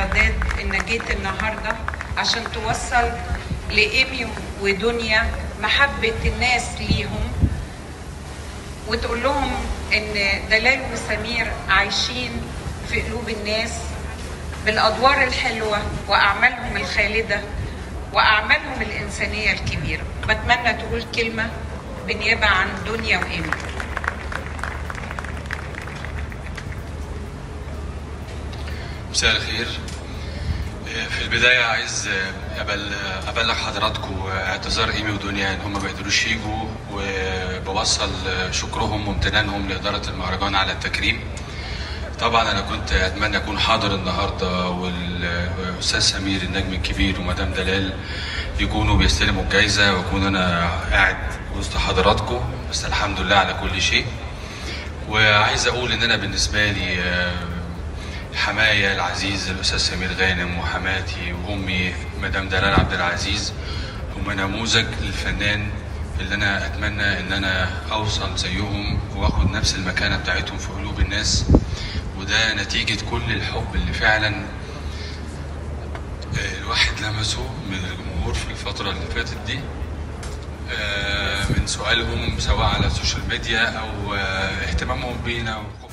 وداد انك جيت النهارده عشان توصل لايمي ودنيا محبه الناس ليهم وتقول لهم ان دلال وسمير عايشين في قلوب الناس بالادوار الحلوه واعمالهم الخالده واعمالهم الانسانيه الكبيره بتمنى تقول كلمه بالنيابه عن دنيا وايمي مساء الخير في البداية عايز أبل- أبلغ حضراتكم اعتذار إيمي ودنيا إن هم ما قدروش يجوا وبوصل شكرهم وامتنانهم لإدارة المهرجان على التكريم طبعا أنا كنت أتمنى أكون حاضر النهاردة والأستاذ سمير النجم الكبير ومدام دلال يكونوا بيستلموا الجايزة وأكون أنا قاعد وسط حضراتكم بس الحمد لله على كل شيء وعايز أقول إن أنا بالنسبة لي آه، حماية العزيز الأستاذ سمير غانم وحماتي وأمي مدام دلال عبد العزيز هم نموذج للفنان اللي أنا أتمنى إن أنا أوصل زيهم وآخد نفس المكانة بتاعتهم في قلوب الناس وده نتيجة كل الحب اللي فعلا آه، الواحد لمسه من الجمهور في الفترة اللي فاتت دي آه، من سؤالهم سواء على السوشيال ميديا أو آه، اهتمامهم بينا